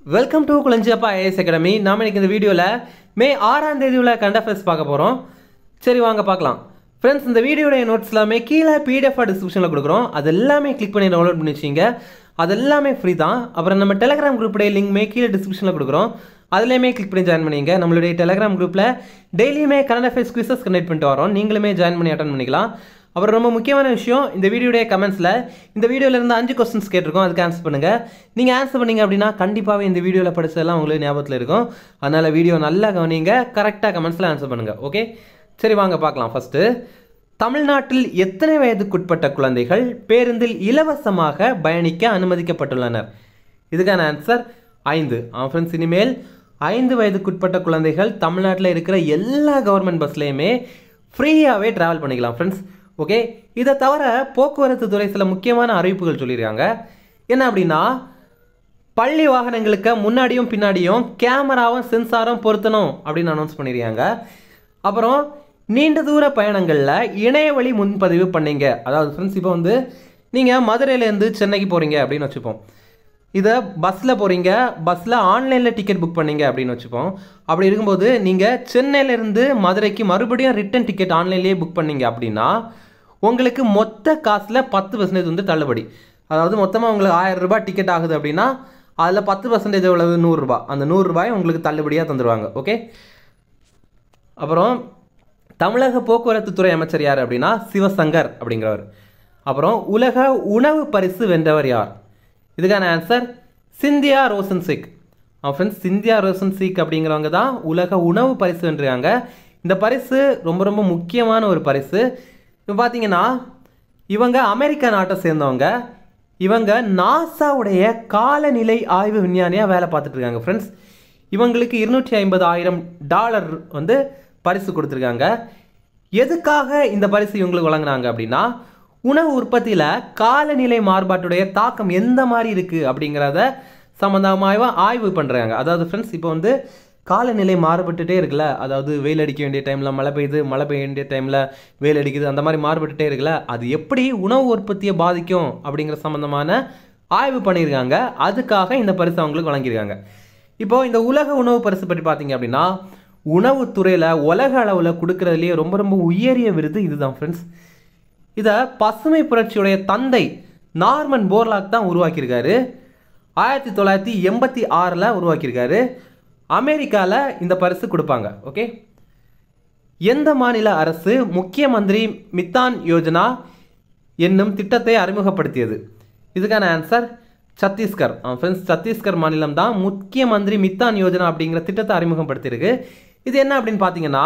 welcome to Kulanjiyappa IAS academy நாம இன்னைக்கு இந்த வீடியோவில் மே ஆறாம் தேதி உள்ள கரண்ட் அஃபேர்ஸ் பார்க்க போகிறோம் சரி வாங்க பார்க்கலாம் ஃப்ரெண்ட்ஸ் இந்த வீடியோடைய நோட்ஸ் எல்லாமே கீழே பிடிஎஃப் டிஸ்கிரிப்ஷனில் கொடுக்குறோம் அது எல்லாமே கிளிக் பண்ணி டவுன்லோட் பண்ணி வச்சிங்க அது எல்லாமே ஃப்ரீ தான் அப்புறம் நம்ம டெலகிராம் குரூப்புடைய லிங்க்மே கீழே டிஸ்கிரிப்ஷனில் கொடுக்குறோம் அதுலேயுமே கிளிக் பண்ணி ஜாயின் பண்ணிங்க நம்மளுடைய டெலகிராம் குரூப்பில் டெய்லியுமே கரண்ட் அஃபேர்ஸ் குவிசஸ் கனெக்ட் பண்ணிட்டு வரோம் நீங்களுமே ஜாயின் பண்ணி அட்டன் பண்ணிக்கலாம் அப்புறம் ரொம்ப முக்கியமான விஷயம் இந்த வீடியோடைய கமெண்ட்ஸில் இந்த வீடியோவில் இருந்து அஞ்சு கொஸ்டின்ஸ் கேட்டிருக்கோம் அதுக்கு ஆன்சர் பண்ணுங்கள் நீங்கள் ஆன்சர் பண்ணீங்க அப்படின்னா கண்டிப்பாகவே இந்த வீடியோவில் படிச்சதெல்லாம் உங்களுக்கு ஞாபகத்தில் இருக்கும் அதனால் வீடியோ நல்லா கவனிங்க கரெக்டாக கமெண்ட்ஸில் ஆன்சர் பண்ணுங்கள் ஓகே சரி வாங்க பார்க்கலாம் ஃபஸ்ட்டு தமிழ்நாட்டில் எத்தனை வயதுக்குட்பட்ட குழந்தைகள் பேருந்தில் இலவசமாக பயணிக்க அனுமதிக்கப்பட்டுள்ளனர் இதுக்கான ஆன்சர் ஐந்து ஃப்ரெண்ட்ஸ் இனிமேல் ஐந்து வயதுக்குட்பட்ட குழந்தைகள் தமிழ்நாட்டில் இருக்கிற எல்லா கவர்மெண்ட் பஸ்லேயுமே ஃப்ரீயாகவே ட்ராவல் பண்ணிக்கலாம் ஃப்ரெண்ட்ஸ் ஓகே இதை தவிர போக்குவரத்து துறை சில முக்கியமான அறிவிப்புகள் சொல்லியிருக்காங்க என்ன அப்படின்னா பள்ளி வாகனங்களுக்கு முன்னாடியும் பின்னாடியும் கேமராவும் சென்சாரும் பொருத்தணும் அப்படின்னு அனௌன்ஸ் பண்ணியிருக்காங்க அப்புறம் நீண்ட தூர பயணங்களில் இணைய வழி முன்பதிவு பண்ணீங்க அதாவது ஃப்ரெண்ட்ஸ் இப்போ வந்து நீங்கள் மதுரையிலேருந்து சென்னைக்கு போகிறீங்க அப்படின்னு வச்சுப்போம் இதை பஸ்ஸில் போகிறீங்க பஸ்ஸில் ஆன்லைனில் டிக்கெட் புக் பண்ணீங்க அப்படின்னு வச்சுப்போம் அப்படி இருக்கும்போது நீங்கள் சென்னையிலேருந்து மதுரைக்கு மறுபடியும் ரிட்டன் டிக்கெட் ஆன்லைன்லேயே புக் பண்ணீங்க அப்படின்னா உங்களுக்கு மொத்த காசில் பத்து பர்சன்டேஜ் வந்து தள்ளுபடி அதாவது மொத்தமாக உங்களுக்கு ஆயிரம் ரூபாய் டிக்கெட் ஆகுது அப்படின்னா அதில் பத்து பர்சன்டேஜ் எவ்வளவு நூறுரூபா அந்த நூறுரூபாய் உங்களுக்கு தள்ளுபடியாக தந்துடுவாங்க ஓகே அப்புறம் தமிழக போக்குவரத்து துறை அமைச்சர் யார் அப்படின்னா சிவசங்கர் அப்படிங்கிறவர் அப்புறம் உலக உணவு பரிசு வென்றவர் யார் இதுக்கான answer Cynthia Rosenzweig friends Cynthia Rosenzweig அப்படிங்கிறவங்க தான் உலக உணவு பரிசு வென்றிருக்காங்க இந்த பரிசு ரொம்ப ரொம்ப முக்கியமான ஒரு பரிசு இப்போ பார்த்தீங்கன்னா இவங்க அமெரிக்கா நாட்டை சேர்ந்தவங்க இவங்க நாசாவுடைய காலநிலை ஆய்வு விஞ்ஞானியாக வேலை பார்த்துட்டு இருக்காங்க ஃப்ரெண்ட்ஸ் இவங்களுக்கு இருநூற்றி ஐம்பது ஆயிரம் டாலர் வந்து பரிசு கொடுத்துருக்காங்க எதுக்காக இந்த பரிசு இவங்களுக்கு வழங்கினாங்க அப்படின்னா உணவு உற்பத்தியில் காலநிலை மாறுபாட்டுடைய தாக்கம் எந்த மாதிரி இருக்குது அப்படிங்கிறத சம்மந்தமாக ஆய்வு பண்ணுறாங்க அதாவது ஃப்ரெண்ட்ஸ் இப்போ வந்து காலநிலை மாறுபட்டுட்டே இருக்குல்ல அதாவது வெயில் அடிக்க வேண்டிய டைமில் மழை பெய்யுது மழை பெய்ய வேண்டிய டைமில் வெயில் அடிக்குது அந்த மாதிரி மாறுபட்டுட்டே இருக்குல்ல அது எப்படி உணவு உற்பத்தியை பாதிக்கும் அப்படிங்கிற சம்மந்தமான ஆய்வு பண்ணியிருக்காங்க அதுக்காக இந்த பரிசு அவங்களுக்கு வழங்கியிருக்காங்க இப்போது இந்த உலக உணவு பரிசு பற்றி பார்த்தீங்க அப்படின்னா உணவுத்துறையில் உலக அளவில் கொடுக்கறதுலேயே ரொம்ப ரொம்ப உயரிய விருது இதுதான் ஃப்ரெண்ட்ஸ் இதை பசுமை புரட்சியுடைய தந்தை நார்மன் போர்லாக் தான் உருவாக்கியிருக்காரு ஆயிரத்தி தொள்ளாயிரத்தி எண்பத்தி ஆறில் உருவாக்கியிருக்காரு அமெரிக்காவில் இந்த பரிசு கொடுப்பாங்க ஓகே எந்த மாநில அரசு முக்கிய மந்திரி மித்தான் யோஜனா என்னும் திட்டத்தை அறிமுகப்படுத்தியது இதுக்கான ஆன்சர் சத்தீஸ்கர் ஃப்ரெண்ட்ஸ் சத்தீஸ்கர் மாநிலம் தான் முக்கிய மந்திரி மித்தான் யோஜனா அப்படிங்கிற திட்டத்தை அறிமுகப்படுத்தியிருக்கு இது என்ன அப்படின்னு பார்த்தீங்கன்னா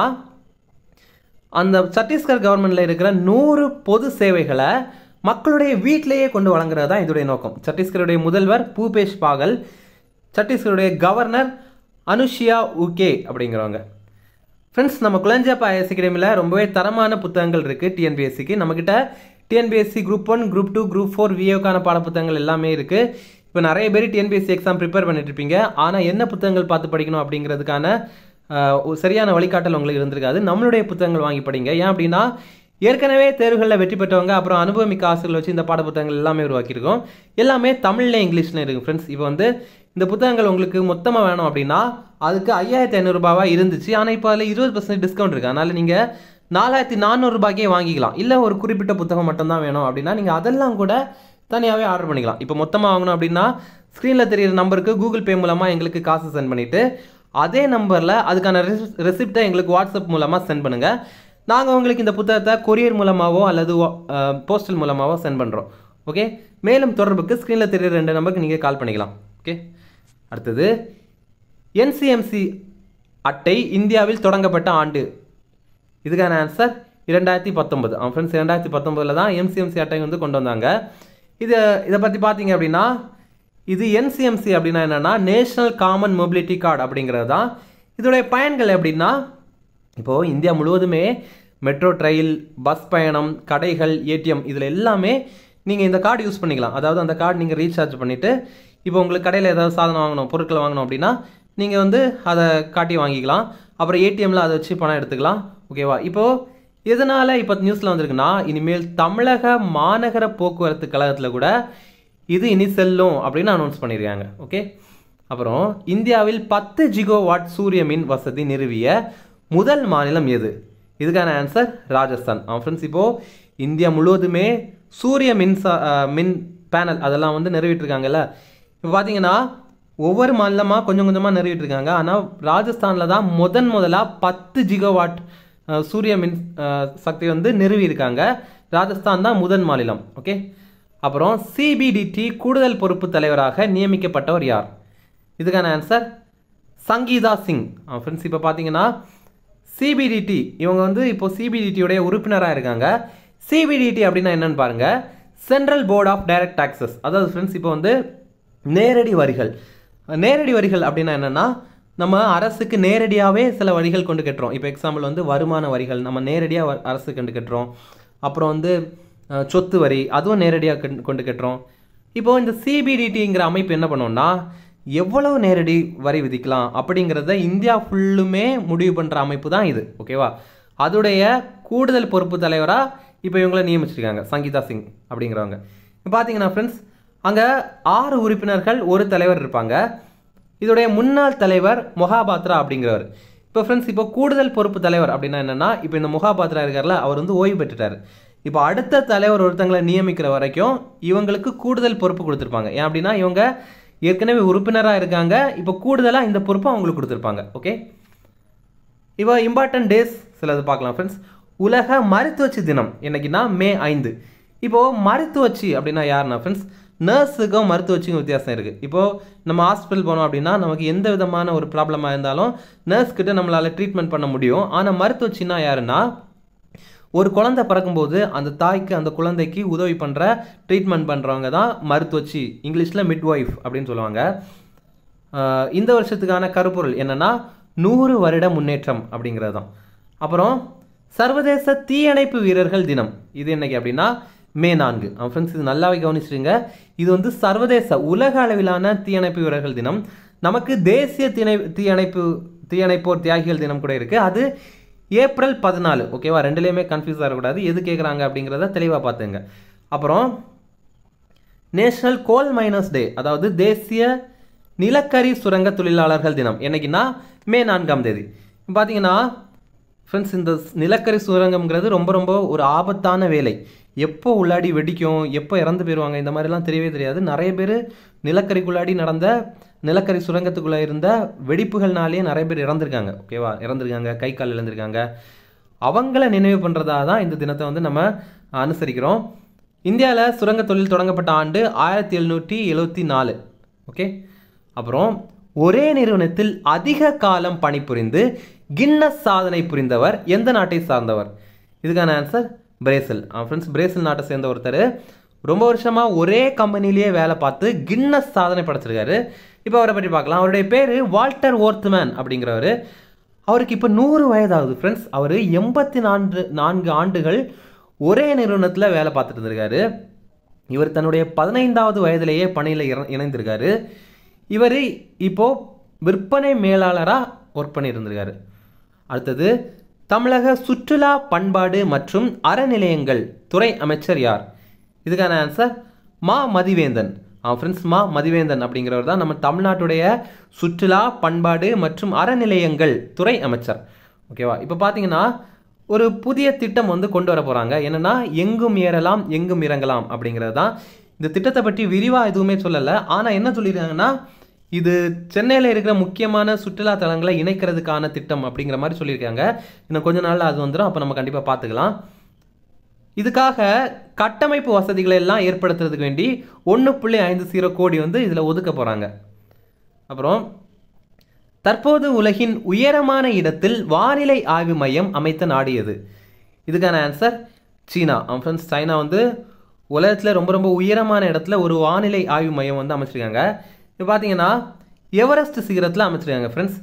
அந்த சத்தீஸ்கர் கவர்மெண்ட்டில் இருக்கிற நூறு பொது சேவைகளை மக்களுடைய வீட்டிலேயே கொண்டு வழங்குறது தான் இதோடைய நோக்கம் சத்தீஸ்கருடைய முதல்வர் பூபேஷ் பாகல் சத்தீஸ்கருடைய கவர்னர் அனுஷியா உகே அப்படிங்கிறவங்க ஃப்ரெண்ட்ஸ் நம்ம குளஞ்சாப்பா ஐஎஸ் அகாடமியில் ரொம்பவே தரமான புத்தகங்கள் இருக்குது டிஎன்பிஎஸ்சிக்கு நம்மக்கிட்ட TNPSC group one group two group four விஏவுக்கான பாடப்புத்தகங்கள் எல்லாமே இருக்குது இப்போ நிறைய பேர் டிஎன்பிஎஸ்சி எக்ஸாம் ப்ரிப்பேர் பண்ணிட்டு இருப்பீங்க ஆனால் என்ன புத்தகங்கள் பார்த்து படிக்கணும் அப்படிங்கிறதுக்கான சரியான வழிகாட்டல் உங்களுக்கு இருந்திருக்காது நம்மளுடைய புத்தகங்கள் வாங்கி படிங்க ஏன் அப்படின்னா ஏற்கனவே தேர்வுகளில் வெற்றி பெற்றவங்க அப்புறம் அனுபவமிக்க ஆசிரியர்கள் வச்சு இந்த பாடப்புத்தகங்கள் எல்லாமே உருவாக்கியிருக்கோம் எல்லாமே தமிழில் இங்கிலீஷில் இருக்குது ஃப்ரெண்ட்ஸ் இப்போ வந்து இந்த புத்தகங்கள் உங்களுக்கு மொத்தமாக வேணும் அப்படின்னா அதுக்கு ஐயாயிரத்தி ஐநூறுரூபாவாக இருந்துச்சு ஆனால் இப்போ அதில் இருபது பர்சன்ட் டிஸ்கவுண்ட் இருக்குது அதனால் நீங்கள் நாலாயிரத்தி நானூறுரூபாய்க்கே வாங்கிக்கலாம் இல்லை ஒரு குறிப்பிட்ட புத்தகம் மட்டும்தான் வேணும் அப்படின்னா நீங்கள் அதெல்லாம் கூட தனியாகவே ஆர்டர் பண்ணிக்கலாம் இப்போ மொத்தமாக வாங்கணும் அப்படின்னா ஸ்க்ரீனில் தெரியிற நம்பருக்கு கூகுள் பே மூலமாக எங்களுக்கு காசு சென்ட் பண்ணிவிட்டு அதே நம்பரில் அதுக்கான ரெசிப்டை எங்களுக்கு வாட்ஸ்அப் மூலமாக சென்ட் பண்ணுங்கள் நாங்கள் உங்களுக்கு இந்த புத்தகத்தை கொரியர் மூலமாகவோ அல்லது போஸ்டல் மூலமாகவோ சென்ட் பண்ணுறோம் ஓகே மேலும் தொடர்புக்கு ஸ்க்ரீனில் தெரியிற ரெண்டு நம்பருக்கு நீங்கள் கால் பண்ணிக்கலாம் ஓகே அடுத்தது என்சிஎம்சி அட்டை இந்தியாவில் தொடங்கப்பட்ட ஆண்டு இதுக்கான ஆன்சர் இரண்டாயிரத்தி பத்தொன்பது அவன் ஃப்ரெண்ட்ஸ் இரண்டாயிரத்தி பத்தொன்பதில் தான் எம்சிஎம்சி அட்டை வந்து கொண்டு வந்தாங்க இது இதை பற்றி பார்த்தீங்க அப்படின்னா இது என்சிஎம்சி அப்படின்னா என்னென்னா நேஷ்னல் காமன் மொபிலிட்டி கார்டு அப்படிங்கிறது தான் இதோடைய பயன்கள் எப்படின்னா இப்போது இந்தியா முழுவதுமே மெட்ரோ ரயில் பஸ் பயணம் கடைகள் ஏடிஎம் இதில் எல்லாமே நீங்கள் இந்த கார்டு யூஸ் பண்ணிக்கலாம் அதாவது அந்த கார்டு நீங்கள் ரீசார்ஜ் பண்ணிவிட்டு இப்போ உங்களுக்கு கடையில் ஏதாவது சாதனம் வாங்கணும் பொருட்கள் வாங்கணும் அப்படின்னா நீங்கள் வந்து அதை காட்டி வாங்கிக்கலாம் அப்புறம் ஏடிஎம்மில் அதை வச்சு பணம் எடுத்துக்கலாம் ஓகேவா இப்போது எதனால் இப்போ நியூஸில் வந்திருக்குன்னா இனிமேல் தமிழக மாநகர போக்குவரத்து கழகத்தில் கூட இது இனி செல்லும் அப்படின்னு அனௌன்ஸ் பண்ணியிருக்காங்க ஓகே அப்புறம் இந்தியாவில் பத்து ஜிகோவாட் சூரிய மின் வசதி நிறுவிய முதல் மாநிலம் எது இதுக்கான ஆன்சர் ராஜஸ்தான் ஃப்ரெண்ட்ஸ் இப்போது இந்தியா முழுவதுமே சூரிய மின்சா அஹ், மின் பேனல் அதெல்லாம் வந்து நிறுவிட்டுருக்காங்கல்ல இப்போ பார்த்தீங்கன்னா ஒவ்வொரு மாநிலமாக கொஞ்சம் கொஞ்சமாக நிறுவிட்டுருக்காங்க ஆனால் ராஜஸ்தானில் தான் முதன் முதலாக பத்து ஜிகோவாட் அஹ், சூரிய மின் அஹ், சக்தி வந்து நிறுவியிருக்காங்க ராஜஸ்தான் தான் முதன் மாநிலம் ஓகே அப்புறம் சிபிடிடி கூடுதல் பொறுப்பு தலைவராக நியமிக்கப்பட்டவர் யார் இதுக்கான ஆன்சர் சங்கீதா சிங் ஃப்ரெண்ட்ஸ் இப்போ பார்த்தீங்கன்னா சிபிடிடி இவங்க வந்து இப்போ சிபிடிடியோடைய உறுப்பினராக இருக்காங்க சிபிடிடி அப்படின்னா என்னன்னு பாருங்க central board of direct taxes அதாவது ஃப்ரெண்ட்ஸ் இப்போ வந்து நேரடி வரிகள் நேரடி வரிகள் அப்படின்னா என்னன்னா நம்ம அரசுக்கு நேரடியாகவே சில வரிகள் கொண்டு கட்டுறோம் இப்போ எக்ஸாம்பிள் வந்து வருமான வரிகள் நம்ம நேரடியாக அரசுக்கு கொண்டு கட்டுறோம் அப்புறம் வந்து அஹ், சொத்து வரி அதுவும் நேரடியாக கொண்டு கட்டுறோம் இப்போ இந்த சிபிடிடிங்கிற அமைப்பு என்ன பண்ணோம்னா எவ்வளவு நேரடி வரி விதிக்கலாம் அப்படிங்கிறத இந்தியா ஃபுல்லுமே முடிவு பண்ணுற அமைப்பு தான் இது ஓகேவா அதோடைய கூடுதல் பொறுப்பு தலைவராக இப்போ இவங்கள நியமிச்சிருக்காங்க சங்கீதா சிங் அப்படிங்கிறவங்க இப்போ பார்த்தீங்கன்னா ஃப்ரெண்ட்ஸ் அங்கே ஆறு உறுப்பினர்கள் ஒரு தலைவர் இருப்பாங்க இதோடைய முன்னாள் தலைவர் மொஹாபாத்ரா அப்படிங்கிறவர் இப்போ ஃப்ரெண்ட்ஸ் இப்போ கூடுதல் பொறுப்பு தலைவர் அப்படின்னா என்னன்னா இப்போ இந்த மொஹாபாத்ரா இருக்கார்ல அவர் வந்து ஓய்வு பெற்றுட்டார் இப்போ அடுத்த தலைவர் ஒருத்தங்களை நியமிக்கிற வரைக்கும் இவங்களுக்கு கூடுதல் பொறுப்பு கொடுத்துருப்பாங்க ஏன் அப்படின்னா இவங்க ஏற்கனவே உறுப்பினராக இருக்காங்க இப்போ கூடுதலாக இந்த பொறுப்பு அவங்களுக்கு கொடுத்துருப்பாங்க ஓகே இப்போ இம்பார்ட்டன்ட் டேஸ் சிலது பார்க்கலாம் ஃப்ரெண்ட்ஸ் உலக மருத்துவச்சி தினம் என்னைக்குன்னா மே ஐந்து இப்போது மருத்துவச்சி அப்படின்னா யாருன்னா ஃப்ரெண்ட்ஸ் நர்ஸுக்கும் மருத்துவச்சிக்கும் வித்தியாசம் இருக்குது இப்போது நம்ம ஹாஸ்பிட்டல் போனோம் அப்படின்னா நமக்கு எந்த விதமான ஒரு ப்ராப்ளமாக இருந்தாலும் நர்ஸ் கிட்ட நம்மளால் ட்ரீட்மெண்ட் பண்ண முடியும் ஆனால் மருத்துவச்சின்னா யாருன்னா ஒரு குழந்தை பிறக்கும்போது அந்த தாய்க்கு அந்த குழந்தைக்கு உதவி பண்ணுற ட்ரீட்மெண்ட் பண்ணுறவங்க தான் மருத்துவச்சி இங்கிலீஷில் மிட்வைஃப் அப்படின்னு சொல்லுவாங்க ஆஹ் இந்த வருஷத்துக்கான கருப்பொருள் என்னன்னா நூறு வருட முன்னேற்றம் அப்படிங்கிறது தான் அப்புறம் சர்வதேச தீயணைப்பு வீரர்கள் தினம் இது என்னைக்கு அப்படின்னா மே நான்கு ஃப்ரெண்ட்ஸ் இது நல்லாவே கவனிச்சிருங்க இது வந்து சர்வதேச உலக அளவிலான தீயணைப்பு வீரர்கள் தினம் நமக்கு தேசிய தீயணை தீயணைப்பு தீயணைப்போர் தியாகிகள் தினம் கூட இருக்குது அது ஏப்ரல் பதினாலு ஓகேவா ரெண்டுலேயுமே கன்ஃபியூஸ் ஆகக்கூடாது எது கேட்குறாங்க அப்படிங்கிறத தெளிவாக பார்த்துங்க அப்புறம் நேஷனல் கோல் மைனர்ஸ் டே அதாவது தேசிய நிலக்கரி சுரங்க தொழிலாளர்கள் தினம் என்னைக்குன்னா மே நான்காம் தேதி பார்த்தீங்கன்னா ஃப்ரெண்ட்ஸ் இந்த நிலக்கரி சுரங்கம்ங்கிறது ரொம்ப ரொம்ப ஒரு ஆபத்தான வேலை எப்போ உள்ளாடி வெடிக்கும் எப்போ இறந்து போயிடுவாங்க இந்த மாதிரிலாம் தெரியவே தெரியாது நிறைய பேர் நிலக்கரிக்குள்ளாடி நடந்த நிலக்கரி சுரங்கத்துக்குள்ளே இருந்த வெடிப்புகள்னாலேயே நிறைய பேர் இறந்துருக்காங்க ஓகேவா இறந்துருக்காங்க கை கால் இழந்திருக்காங்க அவங்கள நினைவு பண்ணுறதா தான் இந்த தினத்தை வந்து நம்ம அனுசரிக்கிறோம் இந்தியாவில் சுரங்க தொழில் தொடங்கப்பட்ட ஆண்டு ஆயிரத்தி எழுநூற்றி எழுவத்தி நாலு ஓகே அப்புறம் ஒரே நிறுவனத்தில் அதிக காலம் பணிபுரிந்து கின்னஸ் சாதனை புரிந்தவர் எந்த நாட்டை சார்ந்தவர் இதுக்கான ஆன்சர் பிரேசில் ஃப்ரெண்ட்ஸ் பிரேசில் நாட்டை சேர்ந்த ஒருத்தர் ரொம்ப வருஷமாக ஒரே கம்பெனிலேயே வேலை பார்த்து கின்னஸ் சாதனை படைச்சிருக்காரு இப்போ அவரை பற்றி பார்க்கலாம் அவருடைய பேர் வால்டர் ஓர்த்மேன் அப்படிங்கிறவர் அவருக்கு இப்போ நூறு வயதாகுது ஃப்ரெண்ட்ஸ் அவர் எண்பத்தி நான்கு நான்கு ஆண்டுகள் ஒரே நிறுவனத்தில் வேலை பார்த்துட்டு இருந்திருக்காரு இவர் தன்னுடைய பதினைந்தாவது வயதிலேயே பணியில் இணைந்திருக்காரு இவர் இப்போ விற்பனை மேலாளராக ஒர்க் பண்ணியிருந்திருக்காரு அடுத்தது தமிழக சுற்றுலா பண்பாடு மற்றும் அறநிலையங்கள் துறை அமைச்சர் யார் இதுக்கான ஆன்சர் மா மதிவேந்தன் ஃப்ரெண்ட்ஸ் மா மதிவேந்தன் அப்படிங்கிறவர் தான் நம்ம தமிழ்நாட்டுடைய சுற்றுலா பண்பாடு மற்றும் அறநிலையங்கள் துறை அமைச்சர் ஓகேவா இப்போ பார்த்தீங்கன்னா ஒரு புதிய திட்டம் வந்து கொண்டு வர போகிறாங்க என்னென்னா எங்கும் ஏறலாம் எங்கும் இறங்கலாம் அப்படிங்கிறது தான் இந்த திட்டத்தை பற்றி விரிவாக எதுவுமே சொல்லலை ஆனால் என்ன சொல்லியிருக்காங்கன்னா இது சென்னையில் இருக்கிற முக்கியமான சுற்றுலா தலங்களை இணைக்கிறதுக்கான திட்டம் அப்படிங்கிற மாதிரி சொல்லியிருக்காங்க இன்னும் கொஞ்ச நாளில் அது வந்துடும் அப்போ நம்ம கண்டிப்பாக பார்த்துக்கலாம் இதுக்காக கட்டமைப்பு வசதிகளை எல்லாம் ஏற்படுத்துறதுக்கு வேண்டி ஒன்று புள்ளி ஐந்து ஜீரோ கோடி வந்து இதில் ஒதுக்க போகிறாங்க அப்புறம் தற்போது உலகின் உயரமான இடத்தில் வானிலை ஆய்வு மையம் அமைத்த நாடு எது இதுக்கான ஆன்சர் சீனா ஃப்ரெண்ட்ஸ் சைனா வந்து உலகத்தில் ரொம்ப ரொம்ப உயரமான இடத்துல ஒரு வானிலை ஆய்வு மையம் வந்து அமைச்சிருக்காங்க இப்போ பார்த்தீங்கன்னா எவரெஸ்ட் சிகரத்தில் அமைச்சிருக்காங்க ஃப்ரெண்ட்ஸ்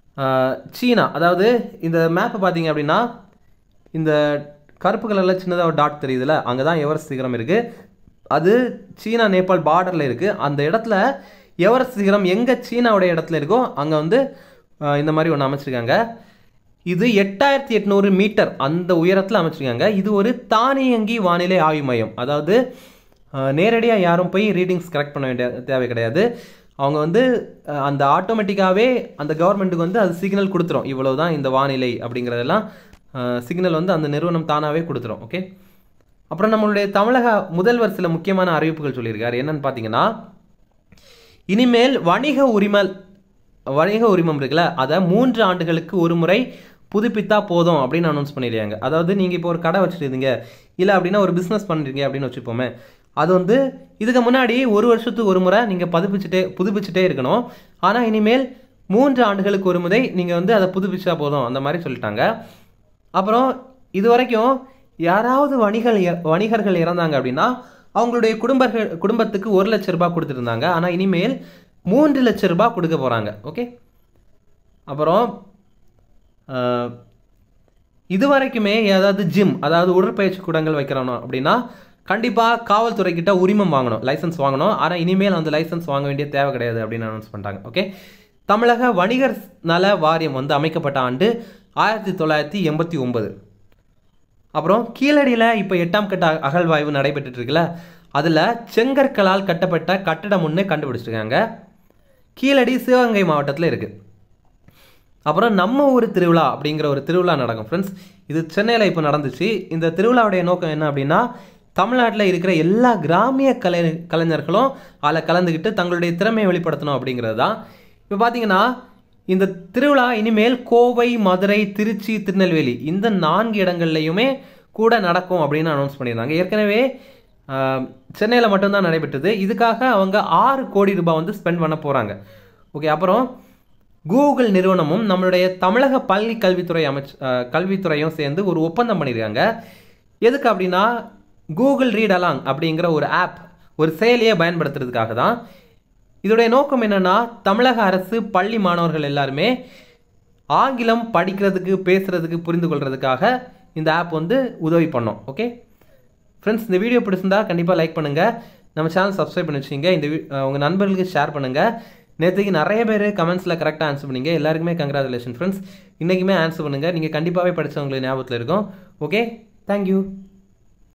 சீனா அதாவது இந்த மேப்பை பார்த்தீங்க அப்படின்னா இந்த கருப்பு கலரில் சின்னதாக ஒரு டாட் தெரியுதுல அங்கே தான் எவரெஸ்ட் சிகரம் இருக்குது அது சீனா நேபாள் பார்டரில் இருக்குது அந்த இடத்துல எவரெஸ்ட் சிகரம் எங்கே சீனாவுடைய இடத்துல இருக்கோ அங்கே வந்து அஹ், இந்த மாதிரி ஒன்று அமைச்சிருக்காங்க இது எட்டாயிரத்தி எட்நூறு மீட்டர் அந்த உயரத்தில் அமைச்சிருக்காங்க இது ஒரு தானியங்கி வானிலை ஆய்வு மையம் அதாவது நேரடியாக யாரும் போய் ரீடிங்ஸ் கரெக்ட் பண்ண வேண்டிய தேவை கிடையாது அவங்க வந்து அஹ், அந்த ஆட்டோமேட்டிக்காகவே அந்த கவர்மெண்ட்டுக்கு வந்து அது சிக்னல் கொடுத்துரும் இவ்வளவு தான் இந்த வானிலை அப்படிங்கிறதெல்லாம் சிக்னல் வந்து அந்த நிறுவனம் தானாகவே கொடுத்துரும் ஓகே அப்புறம் நம்மளுடைய தமிழக முதல்வர் சில முக்கியமான அறிவிப்புகள் சொல்லியிருக்காரு என்னன்னு பார்த்தீங்கன்னா இனிமேல் வணிக உரிமல் வணிக உரிமம் இருக்குல்ல அதை மூன்று ஆண்டுகளுக்கு ஒரு முறை புதுப்பித்தா போதும் அப்படின்னு அனௌன்ஸ் பண்ணிடுறாங்க அதாவது நீங்கள் இப்போ ஒரு கடை வச்சுருந்தீங்க இல்லை அப்படின்னா ஒரு பிஸ்னஸ் பண்ணுறீங்க அப்படின்னு வச்சுப்போமே அது வந்து இதுக்கு முன்னாடி ஒரு வருஷத்துக்கு ஒரு முறை நீங்கள் புதுப்பிச்சுட்டே புதுப்பிச்சுட்டே இருக்கணும் ஆனால் இனிமேல் மூன்று ஆண்டுகளுக்கு ஒரு முறை நீங்கள் வந்து அதை புதுப்பிச்சா போதும் அந்த மாதிரி சொல்லிட்டாங்க அப்புறம் இது வரைக்கும் யாராவது வணிகர் இற- வணிகர்கள் இறந்தாங்க அப்படின்னா அவங்களுடைய குடும்பர்கள் குடும்பத்துக்கு ஒரு லட்ச ரூபாய் கொடுத்துருந்தாங்க ஆனால் இனிமேல் மூன்று லட்ச ரூபாய் கொடுக்க போகிறாங்க ஓகே அப்புறம் ஆஹ், இது வரைக்குமே ஏதாவது ஜிம் அதாவது உடற்பயிற்சி கூடங்கள் வைக்கிறோம் அப்படின்னா கண்டிப்பாக காவல்துறை கிட்ட உரிமம் வாங்கணும் லைசன்ஸ் வாங்கணும் ஆனால் இனிமேல் அந்த லைசன்ஸ் வாங்க வேண்டிய தேவை கிடையாது அப்படின்னு அனௌன்ஸ் பண்ணிட்டாங்க ஓகே தமிழக வணிகர் நல வாரியம் வந்து அமைக்கப்பட்ட ஆண்டு ஆயிரத்தி தொள்ளாயிரத்தி எண்பத்தி ஒன்பது அப்புறம் கீழடியில் இப்போ எட்டாம் கட்ட அ- அகழ்வாய்வு நடைபெற்றுட்டு இருக்குல்ல அதில் செங்கற்களால் கட்டப்பட்ட கட்டடம் ஒன்று கண்டுபிடிச்சிருக்காங்க கீழடி சிவகங்கை மாவட்டத்தில் இருக்குது அப்புறம் நம்ம ஊர் திருவிழா அப்படிங்கிற ஒரு திருவிழா நடக்கும் ஃப்ரெண்ட்ஸ் இது சென்னையில் இப்போ நடந்துச்சு இந்த திருவிழாவுடைய நோக்கம் என்ன அப்படின்னா தமிழ்நாட்டில் இருக்கிற எல்லா கிராமிய கலை கலைஞர்களும் அதில் கலந்துக்கிட்டு தங்களுடைய திறமையை வெளிப்படுத்தணும் அப்படிங்கிறது தான் இப்போ பார்த்தீங்கன்னா இந்த திருவிழா இனிமேல் கோவை மதுரை திருச்சி திருநெல்வேலி இந்த நான்கு இடங்கள்லையுமே கூட நடக்கும் அப்படின்னு அனௌன்ஸ் பண்ணியிருந்தாங்க ஏற்கனவே சென்னையில் மட்டும்தான் நடைபெற்றது இதுக்காக அவங்க ஆறு கோடி ரூபாய் வந்து ஸ்பெண்ட் பண்ண போகிறாங்க ஓகே அப்புறம் கூகுள் நிறுவனமும் நம்மளுடைய தமிழக பள்ளி கல்வித்துறை அமைச்சு அஹ், கல்வித்துறையும் சேர்ந்து ஒரு ஒப்பந்தம் பண்ணியிருக்காங்க எதுக்கு அப்படின்னா கூகுள் ரீட் அலாங் அப்படிங்கிற ஒரு ஆப் ஒரு செயலியை பயன்படுத்துறதுக்காக தான் இதோடைய நோக்கம் என்னன்னா தமிழக அரசு பள்ளி மாணவர்கள் எல்லாருமே ஆங்கிலம் படிக்கிறதுக்கு பேசுறதுக்கு புரிந்து கொள்றதுக்காக இந்த ஆப் வந்து உதவி பண்ணோம் ஓகே ஃப்ரெண்ட்ஸ் இந்த வீடியோ பிடிச்சிருந்தா கண்டிப்பாக லைக் பண்ணுங்கள் நம்ம சேனல் சப்ஸ்கிரைப் பண்ணி வச்சுங்க இந்த வி- அஹ் உங்க நண்பர்களுக்கு ஷேர் பண்ணுங்கள் நேற்றுக்கு நிறைய பேர் கமெண்ட்ஸில் கரெக்டாக ஆன்சர் பண்ணீங்க எல்லாருக்குமே கங்க்ராச்சுலேஷன் ஃப்ரெண்ட்ஸ் இன்றைக்குமே ஆன்சர் பண்ணுங்கள் நீங்கள் கண்டிப்பாகவே படிச்சவங்களுக்கு ஞாபகத்தில் இருக்கும் ஓகே தேங்க்யூ